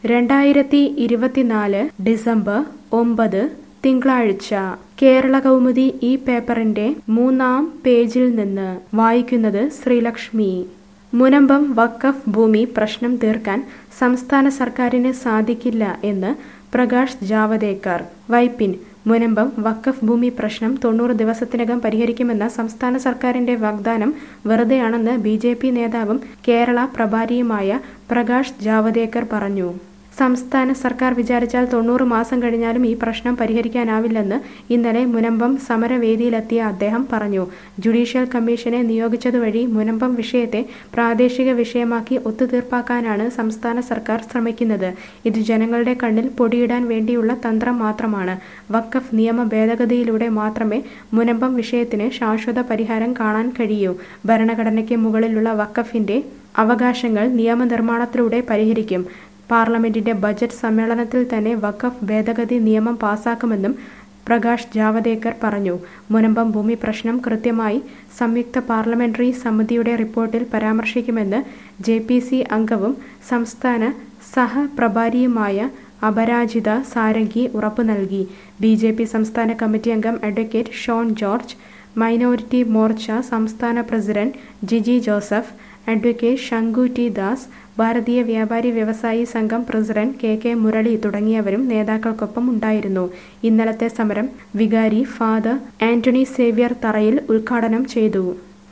രണ്ടായിരത്തി ഇരുപത്തിനാല് ഡിസംബർ ഒമ്പത് തിങ്കളാഴ്ച കേരള കൗമുദി ഈ പേപ്പറിന്റെ മൂന്നാം പേജിൽ നിന്ന് വായിക്കുന്നത് ശ്രീലക്ഷ്മി മുനമ്പം വഖഫ് ഭൂമി പ്രശ്നം തീർക്കാൻ സംസ്ഥാന സർക്കാരിന് സാധിക്കില്ല എന്ന് പ്രകാശ് ജാവദേക്കർ വൈപ്പിൻ മുനമ്പം വഖഫ് ഭൂമി പ്രശ്നം തൊണ്ണൂറ് ദിവസത്തിനകം പരിഹരിക്കുമെന്ന സംസ്ഥാന സർക്കാരിന്റെ വാഗ്ദാനം വെറുതെയാണെന്ന് ബി ജെ പി നേതാവും കേരള പ്രഭാരിയുമായ പ്രകാശ് ജാവദേക്കർ പറഞ്ഞു സംസ്ഥാന സർക്കാർ വിചാരിച്ചാൽ തൊണ്ണൂറ് മാസം കഴിഞ്ഞാലും ഈ പ്രശ്നം പരിഹരിക്കാനാവില്ലെന്ന് ഇന്നലെ മുനമ്പം സമരവേദിയിലെത്തിയ അദ്ദേഹം പറഞ്ഞു ജുഡീഷ്യൽ കമ്മീഷനെ നിയോഗിച്ചതുവഴി മുനമ്പം വിഷയത്തെ പ്രാദേശിക വിഷയമാക്കി ഒത്തുതീർപ്പാക്കാനാണ് സംസ്ഥാന സർക്കാർ ശ്രമിക്കുന്നത് ഇത് ജനങ്ങളുടെ കണ്ണിൽ പൊടിയിടാൻ വേണ്ടിയുള്ള തന്ത്രം മാത്രമാണ് വഖഫ് നിയമ ഭേദഗതിയിലൂടെ മാത്രമേ മുനമ്പം വിഷയത്തിന് ശാശ്വത പരിഹാരം കാണാൻ കഴിയൂ ഭരണഘടനയ്ക്ക് മുകളിലുള്ള വഖഫിന്റെ അവകാശങ്ങൾ നിയമനിർമ്മാണത്തിലൂടെ പരിഹരിക്കും പാർലമെന്റിന്റെ ബജറ്റ് സമ്മേളനത്തിൽ തന്നെ വഖഫ് ഭേദഗതി നിയമം പാസാക്കുമെന്നും പ്രകാശ് ജാവദേക്കർ പറഞ്ഞു മുനമ്പം ഭൂമി പ്രശ്നം കൃത്യമായി സംയുക്ത പാർലമെന്ററി സമിതിയുടെ റിപ്പോർട്ടിൽ പരാമർശിക്കുമെന്ന് ജെ പി സി അംഗവും സംസ്ഥാന സഹപ്രഭാരിയുമായ അപരാജിത സാരംഗി ഉറപ്പു നൽകി ബി ജെ പി സംസ്ഥാന കമ്മിറ്റി അംഗം അഡ്വക്കേറ്റ് ഷോൺ ജോർജ് മൈനോരിറ്റി മോർച്ച സംസ്ഥാന president Jiji Joseph advocate Sanku T Das Bharatiya Vyapari വ്യവസായി സംഘം പ്രസിഡന്റ് കെ കെ മുരളി തുടങ്ങിയവരും നേതാക്കൾക്കൊപ്പം ഉണ്ടായിരുന്നു ഇന്നലത്തെ സമരം വികാരി ഫാദർ ആന്റണി സേവ്യർ തറയിൽ ഉദ്ഘാടനം ചെയ്തു